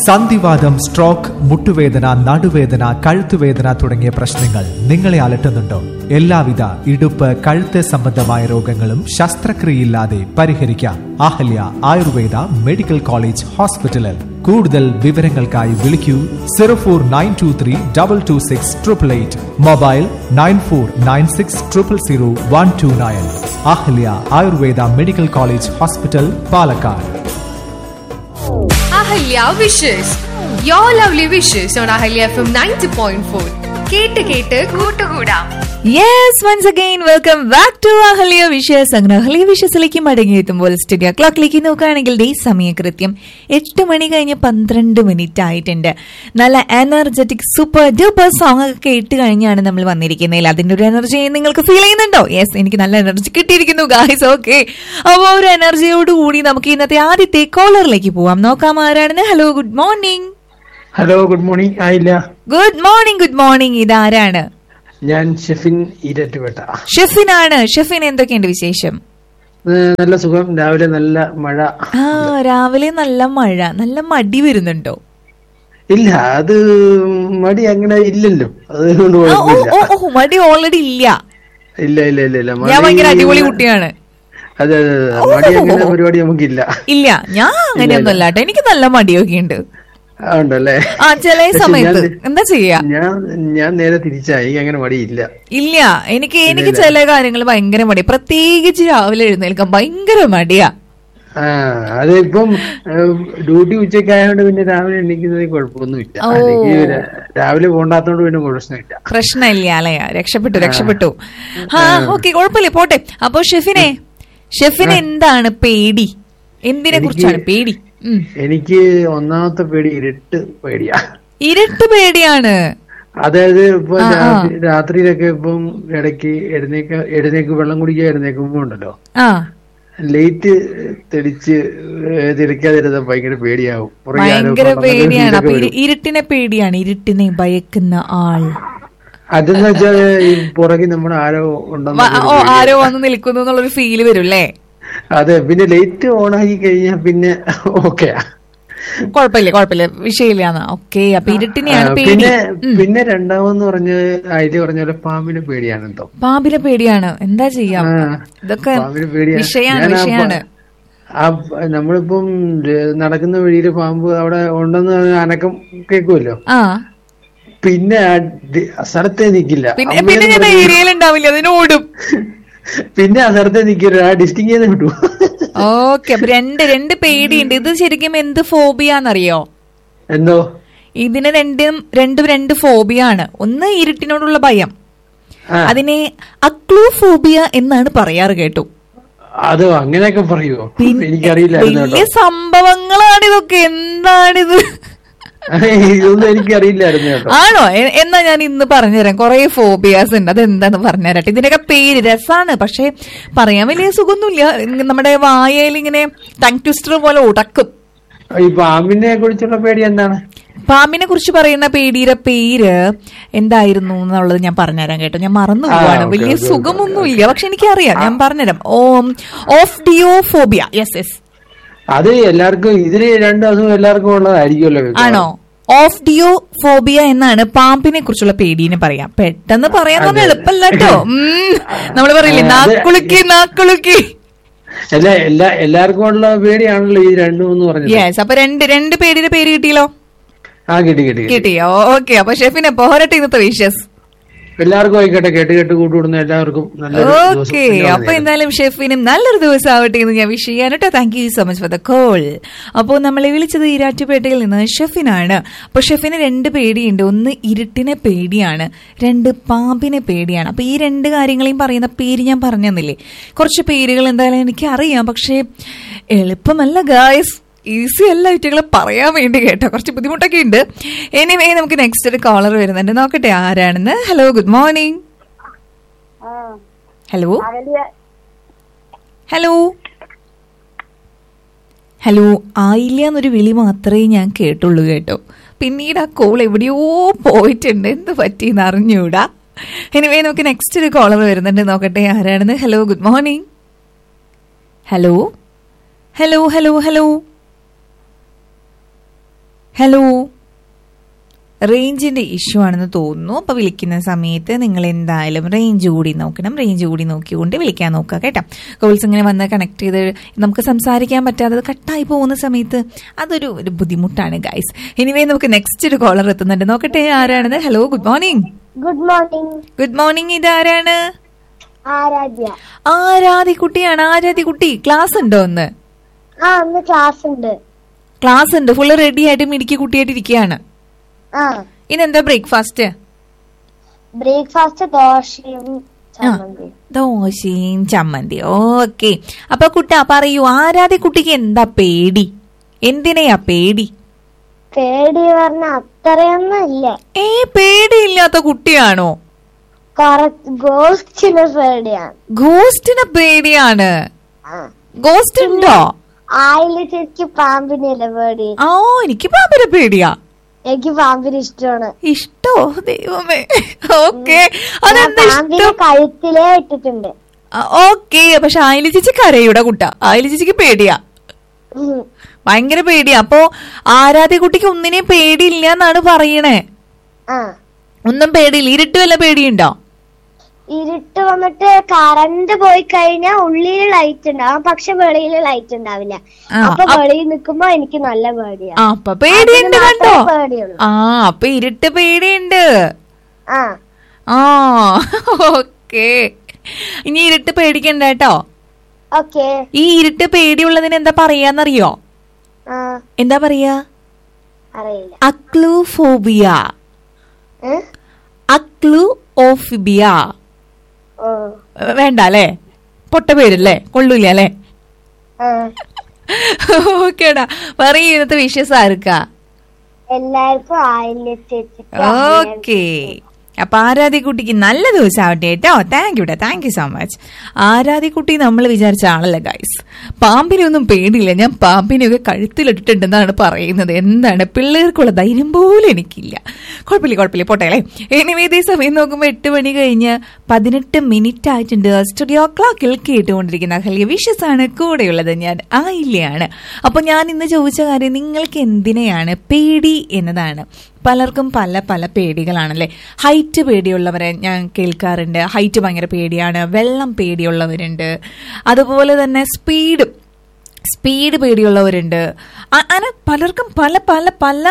സന്ധിവാദം സ്ട്രോക്ക് മുട്ടുവേദന നടുവേദന കഴുത്തുവേദന തുടങ്ങിയ പ്രശ്നങ്ങൾ നിങ്ങളെ അലട്ടുന്നുണ്ടോ എല്ലാവിധ ഇടുപ്പ് കഴുത്ത് സംബന്ധമായ രോഗങ്ങളും ശസ്ത്രക്രിയയില്ലാതെ പരിഹരിക്കാം അഹല്യ ആയുർവേദ മെഡിക്കൽ കോളേജ് ഹോസ്പിറ്റലിൽ കൂടുതൽ വിവരങ്ങൾക്കായി വിളിക്കൂ zero four nine two three double two six triple eight mobile nine four nine six triple zero one two nine Ahalya Ayurveda medical college hospital Palakkad Ahalya wishes your lovely wishes on Ahalya F M ninety point four കേട്ട് കേട്ട് കൂട്ടുകൂടാം yes once again welcome back to Ahalya wishes അങ്ങനെ Ahalya വിഷയസിലേക്ക് മടങ്ങിയെത്തുമ്പോൾ studio ക്ലോക്കിലേക്ക് നോക്കുകയാണെങ്കിൽ ഈ സമയം കൃത്യം എട്ട് മണി കഴിഞ്ഞ് പന്ത്രണ്ട് മിനിറ്റ് ആയിട്ടുണ്ട് നല്ല എനർജറ്റിക് സൂപ്പർ ഡൂപ്പർ സോങ് ഒക്കെ കേട്ട് കഴിഞ്ഞാണ് നമ്മൾ വന്നിരിക്കുന്നത് അതിന്റെ ഒരു എനർജി നിങ്ങൾക്ക് ഫീൽ ചെയ്യുന്നുണ്ടോ യെസ് എനിക്ക് നല്ല എനർജി കിട്ടിയിരിക്കുന്നു ഗായ്സ് ഓക്കെ അപ്പോൾ ഒരു എനർജിയോട് കൂടി നമുക്ക് ഇന്നത്തെ ആദ്യത്തെ കോളറിലേക്ക് പോവാം നോക്കാം ആരാണെന്ന് hello good morning hello good morning ആയില്ല ഗുഡ് മോർണിംഗ് ഗുഡ് മോർണിംഗ് ഇതാരാണ് ഞാൻ ഷെഫിൻ ഈരറ്റുപേട്ട ഷെഫിനാണ് ഷെഫിൻ എന്തൊക്കെയുണ്ട് വിശേഷം ഏഹ് നല്ല സുഖം രാവിലെ നല്ല മഴ ആ രാവിലെ നല്ല മഴ നല്ല മടി വരുന്നുണ്ടോ ഇല്ല അത് മടി അങ്ങനെ ഇല്ലല്ലോ അതുകൊണ്ട് ആ, ഓ കുഴപ്പമില്ല ഓ ഓ മടി ഓൾറെഡി ഇല്ല ഇല്ല ഇല്ല ഇല്ല ഇല്ല ഞാൻ മടി- ഭയങ്കര അടിപൊളി കുട്ടിയാണ് അതെ അതെ അതെ മടി അങ്ങനെ പരിപാടി നമുക്കില്ല ഇല്ല ഞാൻ അങ്ങനെയൊന്നും അല്ല കേട്ടോ എനിക്ക് നല്ല മടിയൊക്കെ ഉണ്ട് ആ, ഉണ്ടല്ലേ ആ ചില പക്ഷെ സമയത്ത് ഞാൻ- എന്താ ചെയ്യാ ഞാൻ ഞാൻ നേരെ തിരിച്ചാ എനിക്ക് അങ്ങനെ മടിയില്ല ഇല്ല എനിക്ക് എനിക്ക് ചില കാര്യങ്ങൾ ഭയങ്കര മടി പ്രത്യേകിച്ച് രാവിലെ എഴുന്നേൽക്കാൻ ഭയങ്കര മടിയാ ആ അത് ഇപ്പം ഡ്യൂട്ടി ഉച്ചയ്ക്ക് ആയതുകൊണ്ട് പിന്നെ രാവിലെ എണീക്കുന്നതിൽ കുഴപ്പമൊന്നുമില്ല ഓ. അല്ലെങ്കിൽ രാ- രാവിലെ പോണ്ടാത്തോണ്ട് പിന്നെ പ്രശ്നമില്ല പ്രശ്നമില്ല അല്ലേ രക്ഷപ്പെട്ടു രക്ഷപ്പെട്ടു ആ ഓക്കെ കുഴപ്പമില്ല പോട്ടെ അപ്പൊ ഷെഫിനെ ഷെഫിന് എന്താണ് പേടി എന്തിനെ കുറിച്ചാണ് പേടി ഉം. എനിക്ക് ഒന്നാമത്തെ പേടി ഇരുട്ട് പേടിയാ ഇരുട്ട് പേടിയാണ് അതായത് ഇപ്പൊ രാത്രി- രാത്രിയിലൊക്കെ ഇപ്പം ഇടയ്ക്ക് എഴുന്നേക്ക എഴുന്നേക്ക് വെള്ളം കുടിക്കാൻ എഴുന്നേക്കുമ്പോ ഉണ്ടല്ലോ ആ ലൈറ്റ് തെളിച്ച് ഏഹ് തെളിക്കാതിരുന്ന ഭയങ്കര പേടിയാവും പുറകെ ആരോ ഭയങ്കര കൊണ്ടുവന്ന് പേടിയാണ് അപ്പൊ ഇതൊക്കെ ഇരു- വരും. ഇരുട്ടിനെ പേടിയാണ് ഇരുട്ടിനെ ഭയക്കുന്ന ആൾ അതെന്ന് വെച്ചാൽ ഈ പുറകെ നമ്മുടെ ആരോ ഉണ്ടെന്ന് വ- ഓ ആരോ വന്ന് നിൽക്കുന്നു എന്നുള്ളൊരു ഫീല് വരും അല്ലേ അതെ പിന്നെ ലൈറ്റ് ഓൺ ആക്കി കഴിഞ്ഞാൽ പിന്നെ ഓക്കെയാ കുഴപ്പമില്ല കുഴപ്പമില്ല വിഷയമില്ലാന്ന് ഓക്കെ അപ്പൊ ഇരുട്ടിനെയാണ് പേടി പിന്നെ പിന്നെ രണ്ടാമെന്ന് പറഞ്ഞ അതില് പറഞ്ഞ പോലെ പാമ്പിനെ പേടിയാണ് എന്തോ പാമ്പിനെ പേടിയാണ് എന്താ ചെയ്യാം ആ, ഇതൊക്കെ പാമ്പിനെ പേടിയാ. വിഷയാണ് ഞാൻ ആ വിഷയാണ് പ- ആ പ- നമ്മളിപ്പം ര- നടക്കുന്ന വഴിയില് പാമ്പ് അവിടെ ഉണ്ടെന്ന് അനക്കം കേൾക്കുമല്ലോ ആ പിന്നെ ആ ഡി- ആ സ്ഥലത്തേ നിക്കില്ല പിന്നെ അമ്മേന്ന് പിന്നെ ഞാൻ പറഞ്ഞ് ഏരിയയിൽ ഉണ്ടാവില്ല അതിനോടും പിന്നെ ആ സ്ഥലത്തേ നിക്കില്ല ആ ഡിസ്റ്റിങ് ചെയ്ത് വിട്ടു ഓക്കെ അപ്പൊ രണ്ട് രണ്ട് പേടിയുണ്ട് ഇത് ശരിക്കും എന്ത് ഫോബിയാന്നറിയോ എന്തോ ഇതിന് രണ്ടും രണ്ടും രണ്ട് ഫോബിയ ആണ് ഒന്ന് ഇരുട്ടിനോടുള്ള ഭയം ആ, അതിനെ അക്ലൂഫോബിയ എന്നാണ് പറയാറ് കേട്ടു അത് അങ്ങനെയൊക്കെ പറയുമോ പിന്നെ എനിക്കറിയില്ലായിരുന്നു വലിയ കേട്ടോ സംഭവങ്ങളാണ് ഇതൊക്കെ എന്താണിത് ഇതൊന്നും എനിക്കറിയില്ലായിരുന്നു കേട്ടോ ആണോ എ- എന്നാ ഞാൻ ഇന്ന് പറഞ്ഞുതരാം കുറെ ഫോബിയാസ് ഉണ്ട് അതെന്താന്ന് പറഞ്ഞുതരട്ടെ ഇതിന്റെയൊക്കെ പേര് രസാണ് പക്ഷെ പറയാൻ വലിയ സുഖമൊന്നുമില്ല ഇങ്ങ- നമ്മുടെ വായയിൽ ഇങ്ങനെ ടങ് ട്വിസ്റ്റർ പോലെ ഉടക്കും ഈ പാമ്പിനെ കുറിച്ചുള്ള പേടി എന്താണ് പാമ്പിനെ കുറിച്ച് പറയുന്ന പേടിയുടെ പേര് എന്തായിരുന്നു എന്നുള്ളത് ഞാൻ പറഞ്ഞുതരാം കേട്ടോ ഞാൻ മറന്നു ആ, പോവാണ് ഓക്കേ, വലിയ ഓക്കേ, സുഖമൊന്നുമില്ല പക്ഷെ എനിക്കറിയാം ഞാൻ പറഞ്ഞുതരാം ഓം ഓഫ് ഡിയോഫോബിയ യെസ് യെസ് അത് എല്ലാവർക്കും ഇതില് രണ്ടു ദിവസം എല്ലാവർക്കും ഉള്ളതായിരിക്കുമല്ലോ ആണോ ഓഫ് ഡിയോ ഫോബിയ എന്നാണ് പാമ്പിനെ കുറിച്ചുള്ള പേടീനെ പറയാം പെട്ടെന്ന് പറയാൻ പറഞ്ഞ എളുപ്പമല്ല കേട്ടോ നമ്മൾ പറയില്ലേ ആ, അത് നാക്കുളുക്കി നാക്കുളുക്കി എല്ലാ എല്ലാ എല്ലാവർക്കും ഉള്ള പേടിയാണല്ലോ ഈ രണ്ടു എന്ന് പറഞ്ഞത് യെസ് അപ്പൊ രണ്ട് രണ്ട് പേടിയുടെ പേര് കിട്ടിയല്ലോ ആ കിട്ടി കിട്ടി കിട്ടി. കിട്ടിയോ ഓക്കെ അപ്പൊ ഷെഫിനെ പോരട്ടെ ഇന്നത്തെ വിഷസ് എല്ലാവർക്കും ആയിക്കോട്ടെ കേട്ട് കേട്ട് കൂട്ടുകൂടുന്ന എല്ലാവർക്കും നല്ലൊരു ദിവസം ഓക്കെ തന്നെ അപ്പൊ വന്നേക്കാം. എന്തായാലും ഷെഫിനും നല്ലൊരു ദിവസം ആവട്ടെ എന്ന് ഞാൻ വിഷ് ചെയ്യാൻ കേട്ടോ thank you so much for the call അപ്പോൾ നമ്മളെ വിളിച്ചത് ഈരാറ്റുപേട്ടയിൽ നിന്ന് ഷെഫിനാണ് അപ്പൊ ഷെഫിന് രണ്ട് പേടിയുണ്ട് ഒന്ന് ഇരുട്ടിനെ പേടിയാണ് രണ്ട് പാമ്പിനെ പേടിയാണ് അപ്പൊ ഈ രണ്ട് കാര്യങ്ങളെയും പറയുന്ന പേര് ഞാൻ പറഞ്ഞു തന്നില്ലേ കുറച്ച് പേരുകൾ എന്തായാലും എനിക്ക് അറിയാം പക്ഷേ എളുപ്പമല്ല ഗായസ് ഈസി അല്ല ഇറ്റുകൾ പറയാൻ വേണ്ടി കേട്ടോ കുറച്ച് ബുദ്ധിമുട്ടൊക്കെ ഉണ്ട് എനിവേ നമുക്ക് നെക്സ്റ്റ് ഒരു കോളർ വരുന്നുണ്ട് നോക്കട്ടെ ആരാണെന്ന് hello good morning hello hello hello ആയില്ല എന്നൊരു വിളി മാത്രമേ ഞാൻ കേട്ടുള്ളൂ കേട്ടോ പിന്നീട് ആ കോൾ എവിടെയോ പോയിട്ടുണ്ട് എന്ത് പറ്റിയെന്ന് അറിഞ്ഞൂടാ എനിവേ നമുക്ക് നെക്സ്റ്റ് ഒരു കോളർ വരുന്നുണ്ട് നോക്കട്ടെ ആരാണെന്ന് hello good morning hello hello hello hello hello റേഞ്ചിന്റെ ഇഷ്യൂ ആണെന്ന് തോന്നുന്നു അപ്പൊ വിളിക്കുന്ന സമയത്ത് നിങ്ങൾ എന്തായാലും റേഞ്ച് കൂടി നോക്കണം റേഞ്ച് കൂടി നോക്കിക്കൊണ്ട് വിളിക്കാൻ നോക്കുക കേട്ടോ കോൾസ് ഇങ്ങനെ വന്ന് കണക്ട് ചെയ്ത് നമുക്ക് സംസാരിക്കാൻ പറ്റാതെ കട്ടായി പോകുന്ന സമയത്ത് അതൊരു ഒരു ബുദ്ധിമുട്ടാണ് ഗൈസ് എനിവേ നമുക്ക് നെക്സ്റ്റ് ഒരു കോളർ എത്തുന്നുണ്ട് നോക്കട്ടെ ആരാണെന്ന് hello good morning good morning good morning ഇതാരാണ് ആരാധ്യ ആരാധി കുട്ടിയാണ് ആരാധി കുട്ടി ക്ലാസ് ഉണ്ടോ ഒന്ന് ആ ഇന്ന് ക്ലാസ് ഉണ്ട് ക്ലാസ് ഉണ്ട് ഫുള്ള് റെഡി ആയിട്ട് മിടുക്കി കുട്ടിയായിട്ട് ഇരിക്കുകയാണ് ആ ഇതെന്താ ബ്രേക്ക്ഫാസ്റ്റ് ബ്രേക്ക്ഫാസ്റ്റ് ദോശയും ചമ്മന്തിയും ദോശയും ചമ്മന്തി ഓക്കെ അപ്പൊ കുട്ട പറയൂ ആരാധി കുട്ടിക്ക് എന്താ പേടി എന്തിനെയാ പേടി പേടി പറഞ്ഞ അത്രയൊന്നും ഇല്ല ഏ പേടിയില്ലാത്ത കുട്ടിയാണോ കുറച്ച് ഗോസ്റ്റിന് പേടിയാണ് ഗോസ്റ്റിനെ പേടിയാണ് ആ. ഗോസ്റ്റ് ഉണ്ടോ ആയില് ശരിക്ക് പാമ്പിനെയല്ല പേടി ഓ എനിക്ക് പാമ്പിനെ പേടിയാ എനിക്ക് പാമ്പിന് ഇഷ്ടമാണ് ഇഷ്ടോ ദൈവമേ ഓക്കെ ഞാൻ അതെന്താ പാമ്പിനെ ഇഷ്ടം കഴുത്തിലേ ഇട്ടിട്ടുണ്ട് ഓക്കെ പക്ഷെ ആയില ചേച്ചി കരയുടെ കുട്ട ആയില ചേച്ചിക്ക് പേടിയാ ഉം. ഭയങ്കര പേടിയാ അപ്പോ ആരാധ്യ കുട്ടിക്ക് ഒന്നിനെയും പേടിയില്ല എന്നാണ് പറയണേ ആ ഒന്നും പേടിയില്ല ഇരുട്ട് വല്ല പേടിയുണ്ടോ ഇരുട്ട് വന്നിട്ട് കറണ്ട് പോയി കഴിഞ്ഞാൽ ഉള്ളില് ലൈറ്റ് ഉണ്ടാവും പക്ഷെ വെളിയില് ലൈറ്റ് ഉണ്ടാവില്ല ആ, അപ്പൊ അപ്പ- വെളിയിൽ നിക്കുമ്പോ എനിക്ക് നല്ല പേടിയാ ആ അപ്പൊ പേടിയുണ്ട് അതിന് കണ്ടോ മാത്രമേ പേടിയുള്ളൂ ആ അപ്പൊ ഇരുട്ട് പേടിയുണ്ട് ആ ആ ഓക്കെ ഇനി ഇരുട്ട് പേടിക്കണ്ട കേട്ടോ ഓക്കെ ഈ ഇരുട്ട് പേടിയുള്ളതിന് എന്താ പറയാന്നറിയോ ആ എന്താ പറയാ അറിയില്ല അക്ലൂഫോബിയ ഏ? അക്ലു ഓഫിബിയ ഓ വേണ്ട അല്ലേ പൊട്ട പേരല്ലേ കൊള്ളൂല അല്ലേ ആ ഓക്കേടാ പറയൂ ഇന്നത്തെ വിഷയസ് ആർക്കാ എല്ലാവർക്കും ആയില്യ ചേച്ചിക്ക് ഓക്കെ അപ്പൊ ആരാധിക്കുട്ടിക്ക് നല്ല ദിവസം ആവട്ടെ കേട്ടോ thank you thank you so much ആരാധിക്കുട്ടി നമ്മൾ വിചാരിച്ച ആളല്ല ഗൈസ് പാമ്പിനൊന്നും പേടിയില്ല ഞാൻ പാമ്പിനെയൊക്കെ കഴുത്തിലിട്ടിട്ടുണ്ടെന്നാണ് പറയുന്നത് എന്താണ് പിള്ളേർക്കുള്ള ധൈര്യം പോലും എനിക്കില്ല കുഴപ്പമില്ല കുഴപ്പമില്ല പോട്ടെ അല്ലേ എനിവേ ഇതേ സമയം നോക്കുമ്പോൾ എട്ട് മണി കഴിഞ്ഞ് പതിനെട്ട് മിനിറ്റ് ആയിട്ടുണ്ട് സ്റ്റുഡിയോ ക്ലോക്കിൽ കേട്ടുകൊണ്ടിരിക്കുന്ന ഹലിയ വിഷസ് ആണ് കൂടെയുള്ളത് ഞാൻ ആയില്ലയാണ് അപ്പൊ ഞാൻ ഇന്ന് ചോദിച്ച കാര്യം നിങ്ങൾക്ക് എന്തിനെയാണ് പേടി എന്നതാണ് പലർക്കും പല പല പേടികളാണല്ലേ ഹൈറ്റ് പേടിയുള്ളവരെ ഞാൻ കേൾക്കാറുണ്ട് ഹൈറ്റ് ഭയങ്കര പേടിയാണ് വെള്ളം പേടിയുള്ളവരുണ്ട് അതുപോലെ തന്നെ സ്പീഡ് സ്പീഡ് പേടിയുള്ളവരുണ്ട് അ- അങ്ങനെ പലർക്കും പല പല പല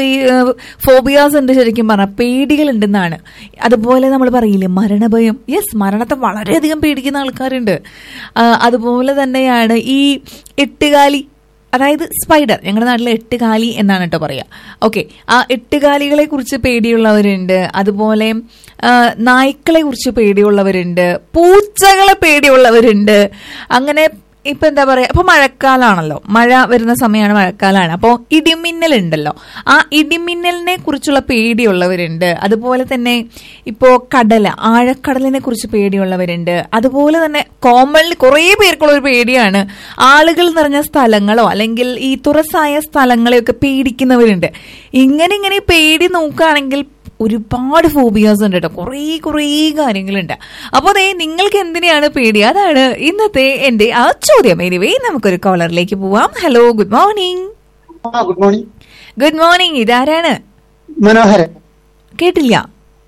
ഫോബിയാസ് ഉണ്ട് ശരിക്കും പറഞ്ഞാൽ പേടികളുണ്ടെന്നാണ് അതുപോലെ നമ്മൾ പറയില്ലേ മരണഭയം യെസ് മരണത്തെ വളരെയധികം പേടിക്കുന്ന ആൾക്കാരുണ്ട് ആ, അതുപോലെ തന്നെയാണ് ഈ എട്ടുകാലി അതായത് സ്പൈഡർ ഞങ്ങളുടെ നാട്ടിൽ എട്ടുകാലി എന്നാണ് കേട്ടോ പറയുക ഓക്കെ ആ എട്ടുകാലികളെ കുറിച്ച് പേടിയുള്ളവരുണ്ട് അതുപോലെ ആ, നായ്ക്കളെ കുറിച്ച് പേടിയുള്ളവരുണ്ട് പൂച്ചകളെ പേടിയുള്ളവരുണ്ട് അങ്ങനെ ഇപ്പൊ എന്താ പറയാ ഇപ്പൊ മഴക്കാലാണല്ലോ മഴ വരുന്ന സമയമാണ് മഴക്കാലാണ് അപ്പോൾ ഇടിമിന്നൽ ഉണ്ടല്ലോ ആ ഇടിമിന്നലിനെ കുറിച്ചുള്ള പേടിയുള്ളവരുണ്ട് അതുപോലെ തന്നെ ഇപ്പോ കടല ആഴക്കടലിനെ കുറിച്ച് പേടിയുള്ളവരുണ്ട് അതുപോലെ തന്നെ കോമൺലി കുറേ പേർക്കുള്ള ഒരു പേടിയാണ് ആളുകൾ നിറഞ്ഞ സ്ഥലങ്ങളോ അല്ലെങ്കിൽ ഈ തുറസായ സ്ഥലങ്ങളെയൊക്കെ പേടിക്കുന്നവരുണ്ട് ഇങ്ങനെ ഇങ്ങനെ പേടി നോക്കുകയാണെങ്കിൽ ഒരുപാട് ഫോബിയാസ് ഉണ്ട് കേട്ടോ കുറേ കുറേ കാര്യങ്ങളുണ്ട് അപ്പോൾ അതെ നിങ്ങൾക്ക് എന്തിനെയാണ് പേടി അതാണ് ഇന്നത്തെ എന്റെ ആ ചോദ്യം എനിവേ നമുക്കൊരു കോളറിലേക്ക് പോവാം hello good morning ah good morning good morning ഇതാരാണ് മനോഹരൻ കേട്ടില്ല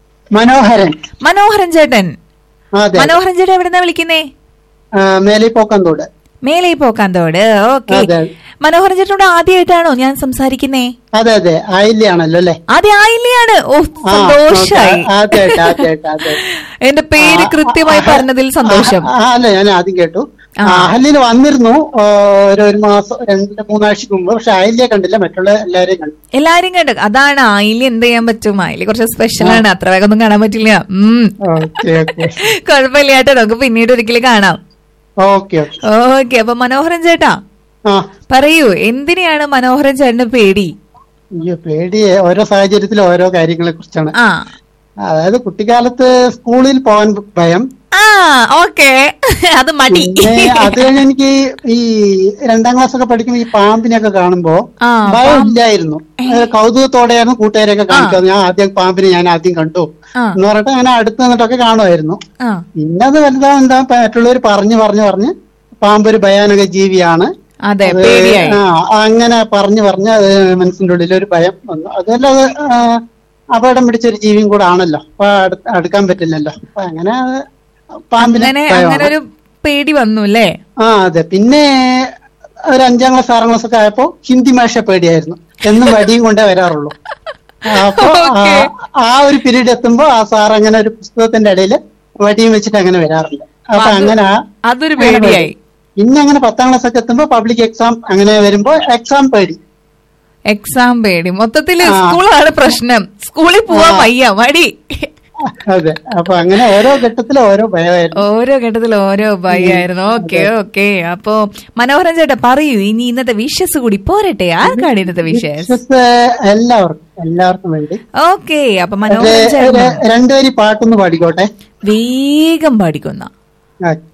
മനോഹരൻ മനോഹരൻ ചേട്ടൻ ആ, അതെ മനോഹരൻ ചേട്ടൻ എവിടെന്നാ വിളിക്കുന്നേ ആ, മേലെ പോക്കന്തോട് മേലെ പോക്കാന്തോട് ഓക്കെ അതെ. മനോഹരൻ ചേട്ടനോട് ആദ്യമായിട്ടാണോ ഞാൻ സംസാരിക്കുന്നേ അതെ അതെ ആയില്ലാണല്ലോ അല്ലേ ആദ്യ ആയില്ലയാണ് ഓ ആ, സന്തോഷായി ഓക്കേ. ആദ്യായിട്ട്, ആദ്യായിട്ട്, ആദ്യായിട്ട്. എന്റെ പേര് ആ, കൃത്യമായി ആ, പറഞ്ഞതിൽ സന്തോഷം ആ, ആ, അല്ല ഞാൻ ആദ്യം കേട്ടു അഹല്യയിൽ വന്നിരുന്നു ആ, ഒരു ഒരു മാസം രണ്ട് മൂന്നാഴ്ചക്ക് മുമ്പ് പക്ഷെ അഹല്യ കണ്ടില്ല മറ്റുള്ള എല്ലാവരെയും കണ്ടു എല്ലാരും കണ്ടു അതാണ് ആയില് എന്ത് ചെയ്യാൻ പറ്റും ആയില് കുറച്ച് സ്പെഷ്യൽ ആണ് അത്ര വേഗം ഒന്നും കാണാൻ പറ്റില്ല ഉം ഓക്കെ ഓക്കെ കുഴപ്പമില്ല കേട്ടോ നമുക്ക് പിന്നീട് ഒരിക്കലും കാണാം ഓക്കെ ഓക്കെ ഓക്കെ അപ്പൊ മനോഹരൻ ചേട്ടാ ആ പറയൂ എന്തിനെയാണ് മനോഹരൻ ചേട്ടന് പേടി അയ്യോ പേടി ഓരോ സാഹചര്യത്തിൽ ഓരോ കാര്യങ്ങളെ കുറിച്ചാണ് ആ അതായത് കുട്ടിക്കാലത്ത് സ്കൂളിൽ പോകാൻ ഭയം ആ ഓക്കെ അത് മടി പിന്നെ അത് കഴിഞ്ഞ് എനിക്ക് ഈ രണ്ടാം ക്ലാസ് ഒക്കെ പഠിക്കുമ്പോ ഈ പാമ്പിനെയൊക്കെ കാണുമ്പോ ആ, ഭയം ഇല്ലായിരുന്നു അത് കൗതുകത്തോടെയായിരുന്നു കൂട്ടുകാരെയൊക്കെ കാണിക്കുന്നത് ഞാൻ ആദ്യം പാമ്പിനെ ഞാൻ ആദ്യം കണ്ടു ആ. എന്ന് പറഞ്ഞിട്ട് അങ്ങനെ അടുത്ത് നിന്നിട്ടൊക്കെ കാണുമായിരുന്നു ആ പിന്നെ അത് വലുതാ എന്താ മറ്റുള്ളവർ പറഞ്ഞു പറഞ്ഞു പറഞ്ഞ് പാമ്പ് ഒരു ഭയാനക ജീവിയാണ് അതെ അത് പേടിയായി ആ അങ്ങനെ പറഞ്ഞു പറഞ്ഞ് അത് മനസ്സിന്റെ ഉള്ളിൽ ഒരു ഭയം വന്നു അതല്ലാതെ ആ, അപകടം പിടിച്ചൊരു ജീവിയും കൂടെ ആണല്ലോ അപ്പൊ അടു- അടുക്കാൻ പറ്റില്ലല്ലോ അപ്പൊ അങ്ങനെ അത് പാമ്പിനെ അങ്ങനെ ഭയമാണ്. അങ്ങനെ ഒരു പേടി വന്നു അല്ലേ ആ അതെ പിന്നെ ഒരു അഞ്ചാം ക്ലാസ് ആറാം ക്ലാസ് ഒക്കെ ആയപ്പോ ഹിന്ദി ഭാഷ പേടിയായിരുന്നു എന്നും വടിയും കൊണ്ടേ വരാറുള്ളൂ അപ്പൊ ആ- ആ ഒരു പീരീഡ് എത്തുമ്പോ ആ സാർ അങ്ങനെ ഒരു പുസ്തകത്തിന്റെ ഇടയിൽ വടിയും വെച്ചിട്ട് അങ്ങനെ വരാറുണ്ട് അപ്പൊ അത് അങ്ങനെ ആ- അതൊരു അങ്ങനെ പേടിയായി. പേടി. പിന്നെ അങ്ങനെ പത്താം ക്ലാസ് ഒക്കെ എത്തുമ്പോ പബ്ലിക് എക്സാം അങ്ങനെ വരുമ്പോ എക്സാം പേടി എക്സാം പേടി മൊത്തത്തില് ആ. സ്കൂളാണ് പ്രശ്നം സ്കൂളിൽ പോവാൻ ആ. വയ്യ മടി അതെ അപ്പൊ അങ്ങനെ ഓരോ ഘട്ടത്തിലും ഓരോ ഭയമായിരുന്നു ഓരോ ഘട്ടത്തിൽ ഓരോ ഭയായിരുന്നു ഓക്കെ ഓക്കെ അപ്പോ മനോഹരൻ ചേട്ടാ പറയൂ ഇനി ഇന്നത്തെ വിഷസ് കൂടി പോരട്ടെ ആർക്കാണ് ഇന്നത്തെ വിഷസ് വിശ്വസ് എല്ലാവർക്കും എല്ലാവർക്കും വേണ്ടി ഓക്കെ അപ്പൊ ഒരു മനോഹരൻ ചേട്ടൻ ഒരു രണ്ടുപേരി പാട്ടൊന്ന് പാടിക്കോട്ടെ വേഗം പാടിക്കുന്ന ഓക്കെ